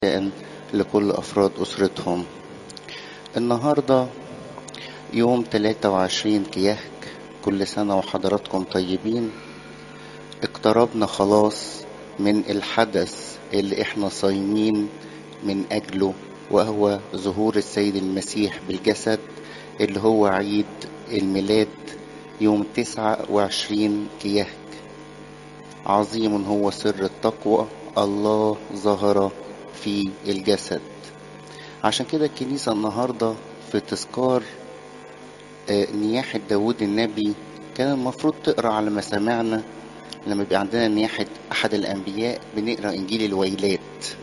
لكل أفراد أسرتهم النهاردة يوم 23 كيهك كل سنة وحضراتكم طيبين اقتربنا خلاص من الحدث اللي احنا صايمين من أجله وهو ظهور السيد المسيح بالجسد اللي هو عيد الميلاد يوم 29 كيهك عظيم هو سر التقوى الله ظهر في الجسد عشان كده الكنيسة النهاردة في تذكار نياحة داود النبي كان المفروض تقرأ على ما سمعنا لما بيبقى عندنا نياحة أحد الأنبياء بنقرأ إنجيل الويلات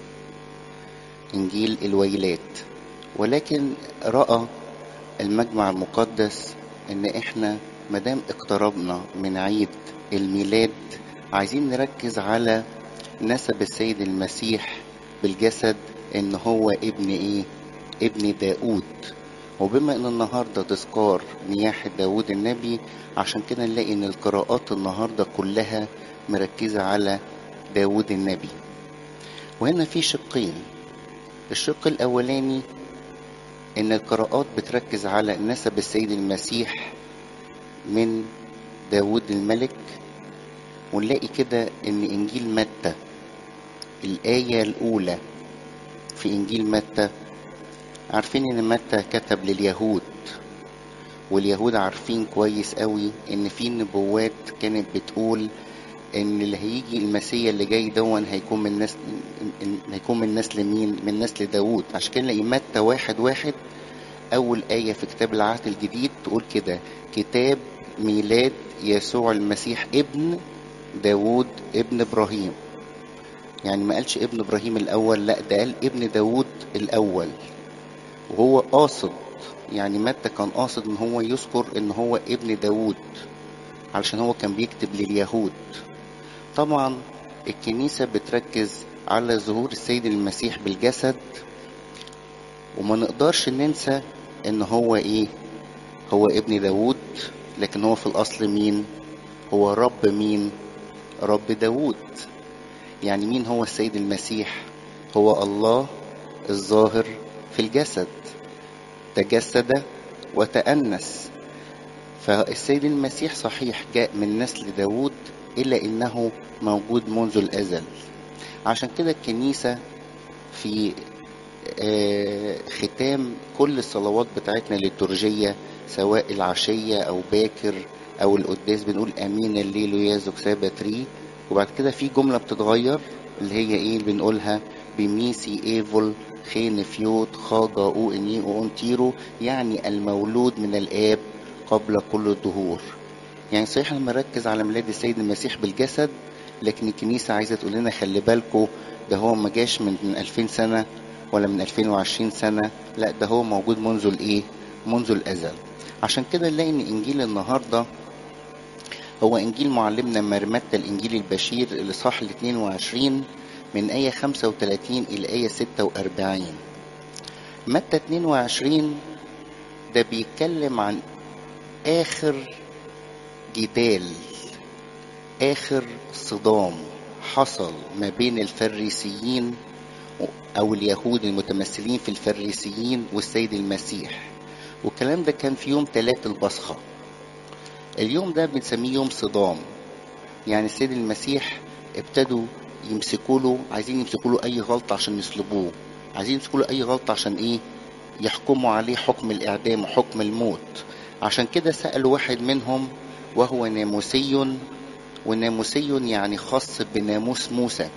إنجيل الويلات ولكن رأى المجمع المقدس إن إحنا مدام اقتربنا من عيد الميلاد عايزين نركز على نسب السيد المسيح بالجسد ان هو ابن ايه ابن داود وبما ان النهاردة تذكار نياحة داود النبي عشان كده نلاقي ان القراءات النهاردة كلها مركزة على داود النبي وهنا في شقين الشق الاولاني ان القراءات بتركز على نسب السيد المسيح من داود الملك ونلاقي كده ان انجيل متى الآية الأولى في إنجيل متى عارفين إن متى كتب لليهود واليهود عارفين كويس قوي إن في نبوات كانت بتقول إن اللي هيجي المسيا اللي جاي دون هيكون من نسل هيكون من نسل مين؟ من نسل داوود عشان كده نلاقي متى واحد واحد أول آية في كتاب العهد الجديد تقول كده كتاب ميلاد يسوع المسيح ابن داوود ابن إبراهيم يعني ما قالش ابن ابراهيم الاول لا ده قال ابن داود الاول وهو قاصد يعني متى كان قاصد ان هو يذكر ان هو ابن داود علشان هو كان بيكتب لليهود طبعا الكنيسة بتركز على ظهور السيد المسيح بالجسد وما نقدرش ننسى ان هو ايه هو ابن داود لكن هو في الاصل مين هو رب مين رب داود يعني مين هو السيد المسيح هو الله الظاهر في الجسد تجسد وتأنس فالسيد المسيح صحيح جاء من نسل داود إلا إنه موجود منذ الأزل عشان كده الكنيسة في ختام كل الصلوات بتاعتنا الليتورجية سواء العشية أو باكر أو القداس بنقول أمين الليل يازك سابتري وبعد كده في جملة بتتغير اللي هي ايه اللي بنقولها بميسي ايفول خين فيوت خاجا او اني او انتيرو يعني المولود من الاب قبل كل الدهور يعني صحيح لما نركز على ميلاد السيد المسيح بالجسد لكن الكنيسة عايزة تقول لنا خلي بالكم ده هو ما جاش من, من 2000 سنة ولا من 2020 سنة لا ده هو موجود منذ الايه منذ الازل عشان كده نلاقي ان انجيل النهارده هو إنجيل معلمنا مرمتة الإنجيل البشير الإصحاح ال 22 من آية 35 إلى آية 46 متى 22 ده بيتكلم عن آخر جدال آخر صدام حصل ما بين الفريسيين أو اليهود المتمثلين في الفريسيين والسيد المسيح والكلام ده كان في يوم ثلاث البصخه اليوم ده بنسميه يوم صدام يعني السيد المسيح ابتدوا يمسكوا له عايزين يمسكوا له اي غلطه عشان يصلبوه عايزين يمسكوا له اي غلطه عشان ايه يحكموا عليه حكم الاعدام وحكم الموت عشان كده سالوا واحد منهم وهو ناموسي وناموسي يعني خاص بناموس موسى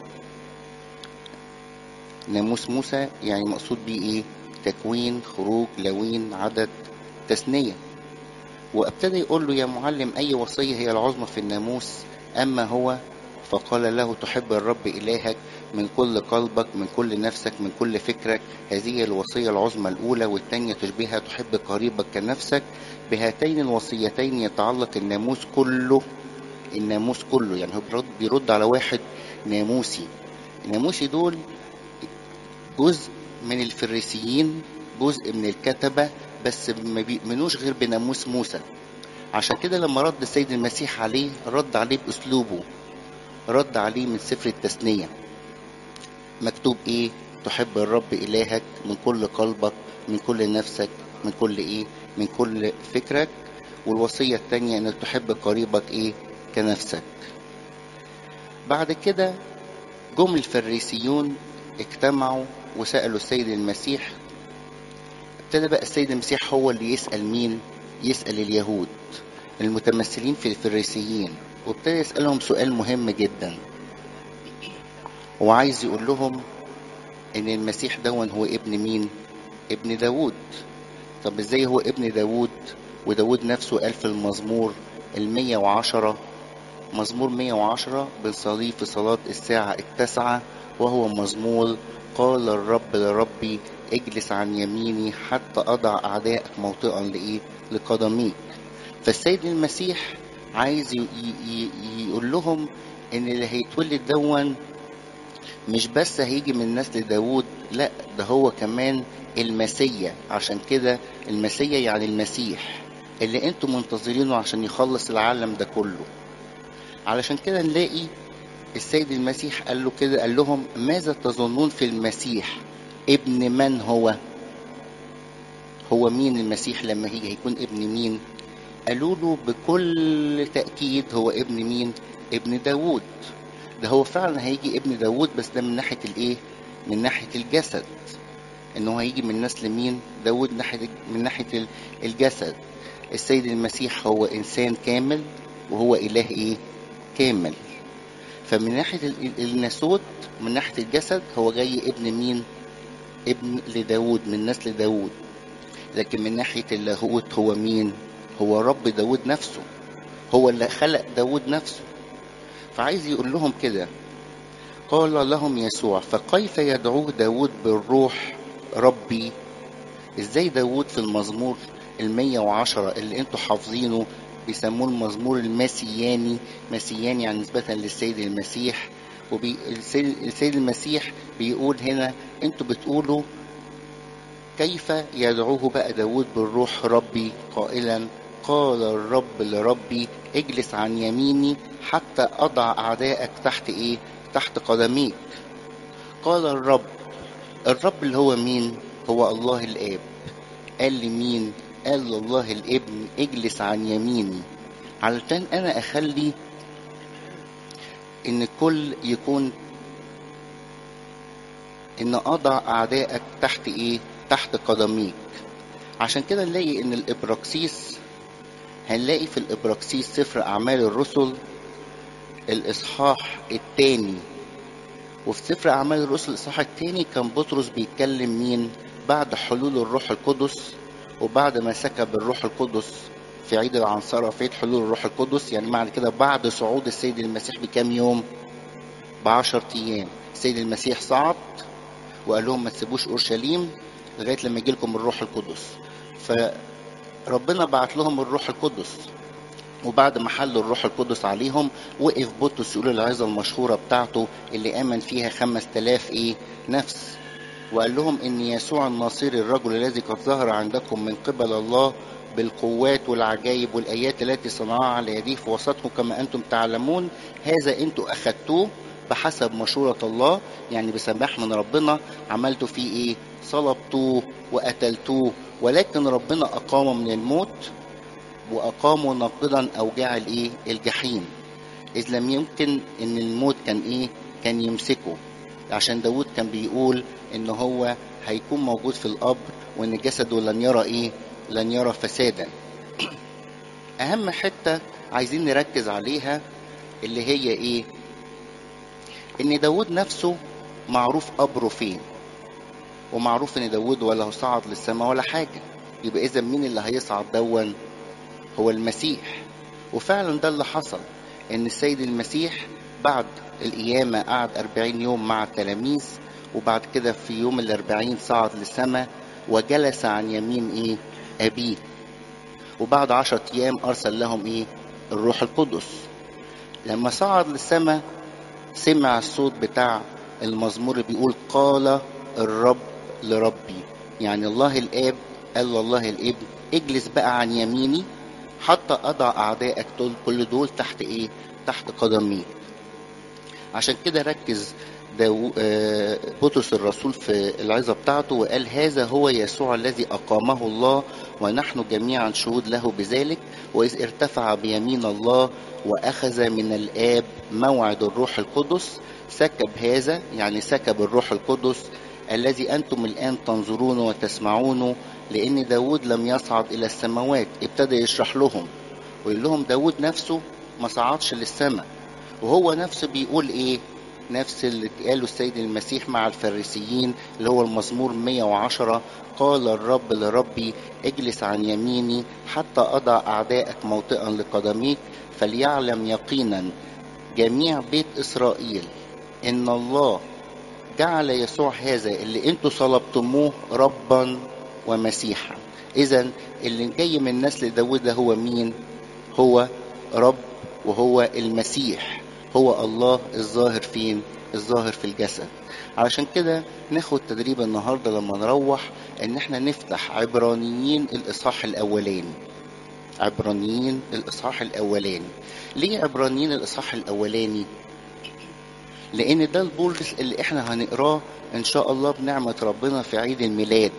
ناموس موسى يعني مقصود بيه ايه تكوين خروج لوين عدد تثنيه وابتدى يقول له يا معلم أي وصية هي العظمى في الناموس أما هو فقال له تحب الرب إلهك من كل قلبك من كل نفسك من كل فكرك هذه الوصية العظمى الأولى والثانية تشبهها تحب قريبك كنفسك بهاتين الوصيتين يتعلق الناموس كله الناموس كله يعني هو بيرد, بيرد على واحد ناموسي الناموسي دول جزء من الفريسيين جزء من الكتبة بس ما بيؤمنوش غير بناموس موسى عشان كده لما رد السيد المسيح عليه رد عليه بأسلوبه رد عليه من سفر التثنية مكتوب ايه تحب الرب إلهك من كل قلبك من كل نفسك من كل إيه من كل فكرك والوصية التانية إنك تحب قريبك إيه كنفسك بعد كده جم الفريسيون اجتمعوا وسألوا السيد المسيح ابتدى بقى السيد المسيح هو اللي يسأل مين يسأل اليهود المتمثلين في الفريسيين وابتدى يسألهم سؤال مهم جدا وعايز يقول لهم ان المسيح دون هو ابن مين ابن داود طب ازاي هو ابن داود وداود نفسه قال في المزمور المية وعشرة مزمور مية وعشرة بنصليه في صلاة الساعة التاسعة وهو مزمور قال الرب لربي اجلس عن يميني حتى أضع أعدائك موطئا لإيه لقدميك فالسيد المسيح عايز يقول لهم ان اللي هيتولد دون مش بس هيجي من نسل داود لا ده هو كمان المسيا عشان كده المسيا يعني المسيح اللي انتم منتظرينه عشان يخلص العالم ده كله علشان كده نلاقي السيد المسيح قال له كده قال لهم ماذا تظنون في المسيح ابن من هو هو مين المسيح لما هيجي هيكون ابن مين قالوا له بكل تأكيد هو ابن مين ابن داود ده هو فعلا هيجي ابن داود بس ده من ناحية الايه من ناحية الجسد ان هو هيجي من نسل مين داود ناحية من ناحية الجسد السيد المسيح هو انسان كامل وهو اله ايه كامل فمن ناحية الناسوت من ناحية الجسد هو جاي ابن مين ابن لداود من نسل داود لكن من ناحية اللاهوت هو مين هو رب داود نفسه هو اللي خلق داود نفسه فعايز يقول لهم كده قال لهم يسوع فكيف يدعوه داود بالروح ربي ازاي داود في المزمور المية وعشرة اللي انتوا حافظينه بيسموه المزمور المسياني مسياني يعني نسبة للسيد المسيح والسيد المسيح بيقول هنا انتوا بتقولوا كيف يدعوه بقى داود بالروح ربي قائلا قال الرب لربي اجلس عن يميني حتى اضع اعدائك تحت ايه تحت قدميك قال الرب الرب اللي هو مين هو الله الاب قال لمين قال لله الابن اجلس عن يميني علشان انا اخلي ان الكل يكون ان اضع اعدائك تحت ايه تحت قدميك عشان كده نلاقي ان الابراكسيس هنلاقي في الابراكسيس سفر اعمال الرسل الاصحاح الثاني وفي سفر اعمال الرسل الاصحاح الثاني كان بطرس بيتكلم مين بعد حلول الروح القدس وبعد ما سكب الروح القدس في عيد العنصرة في عيد حلول الروح القدس يعني معنى كده بعد صعود السيد المسيح بكام يوم بعشر أيام السيد المسيح صعد وقال لهم ما تسيبوش أورشليم لغاية لما يجي لكم الروح القدس فربنا بعت لهم الروح القدس وبعد ما حلوا الروح القدس عليهم وقف بطرس يقول العظة المشهورة بتاعته اللي آمن فيها خمس تلاف إيه نفس وقال لهم إن يسوع الناصري الرجل الذي قد ظهر عندكم من قبل الله بالقوات والعجائب والآيات التي صنعها على يديه في وسطكم كما أنتم تعلمون هذا أنتم أخذتوه بحسب مشورة الله يعني بسماح من ربنا عملتوا فيه إيه صلبتوه وقتلتوه ولكن ربنا أقامه من الموت وأقامه ناقضا أوجاع الإيه الجحيم إذ لم يمكن إن الموت كان إيه كان يمسكه عشان داود كان بيقول إن هو هيكون موجود في القبر وإن جسده لن يرى إيه لن يرى فسادا أهم حتة عايزين نركز عليها اللي هي إيه إن داود نفسه معروف قبره فين ومعروف إن داود ولا صعد للسماء ولا حاجة يبقى إذا مين اللي هيصعد دون هو المسيح وفعلا ده اللي حصل إن السيد المسيح بعد القيامة قعد أربعين يوم مع التلاميذ وبعد كده في يوم الأربعين صعد للسماء وجلس عن يمين إيه أبيه وبعد عشرة أيام أرسل لهم إيه الروح القدس لما صعد للسماء سمع الصوت بتاع المزمور اللي بيقول قال الرب لربي يعني الله الآب قال الله الابن اجلس بقى عن يميني حتى أضع أعدائك دول كل دول تحت إيه تحت قدمي عشان كده ركز داو... آه، بطرس الرسول في العظة بتاعته وقال هذا هو يسوع الذي أقامه الله ونحن جميعا شهود له بذلك وإذ ارتفع بيمين الله وأخذ من الآب موعد الروح القدس سكب هذا يعني سكب الروح القدس الذي أنتم الآن تنظرونه وتسمعونه لأن داود لم يصعد إلى السماوات ابتدى يشرح لهم ويقول لهم داود نفسه ما صعدش للسماء وهو نفسه بيقول ايه نفس اللي قاله السيد المسيح مع الفريسيين اللي هو المزمور 110 قال الرب لربي اجلس عن يميني حتى أضع أعدائك موطئا لقدميك فليعلم يقينا جميع بيت إسرائيل إن الله جعل يسوع هذا اللي انتوا صلبتموه ربا ومسيحا اذا اللي جاي من نسل داود ده هو مين هو رب وهو المسيح هو الله الظاهر فين الظاهر في الجسد علشان كده ناخد تدريب النهارده لما نروح ان احنا نفتح عبرانيين الاصحاح الاولاني عبرانيين الاصحاح الاولاني ليه عبرانيين الاصحاح الاولاني لان ده البولس اللي احنا هنقراه ان شاء الله بنعمه ربنا في عيد الميلاد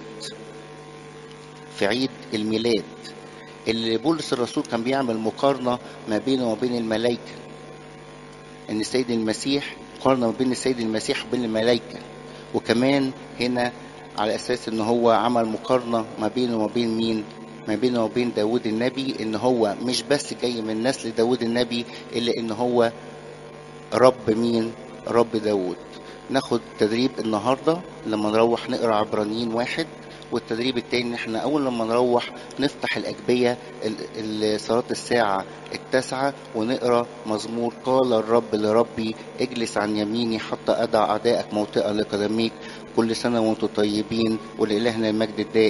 في عيد الميلاد اللي بولس الرسول كان بيعمل مقارنه ما بينه وبين الملائكه ان السيد المسيح مقارنه ما بين السيد المسيح وبين الملائكه وكمان هنا على اساس ان هو عمل مقارنه ما بينه وما بين مين ما بينه وبين داود النبي ان هو مش بس جاي من نسل داود النبي الا ان هو رب مين رب داود ناخد تدريب النهاردة لما نروح نقرا عبرانيين واحد والتدريب التاني ان احنا اول لما نروح نفتح الاجبية ال- ال- صلاة الساعة التاسعة ونقرا مزمور قال الرب لربي اجلس عن يميني حتى ادع اعدائك موطئا لقدميك كل سنة وانتم طيبين ولإلهنا المجد الدائم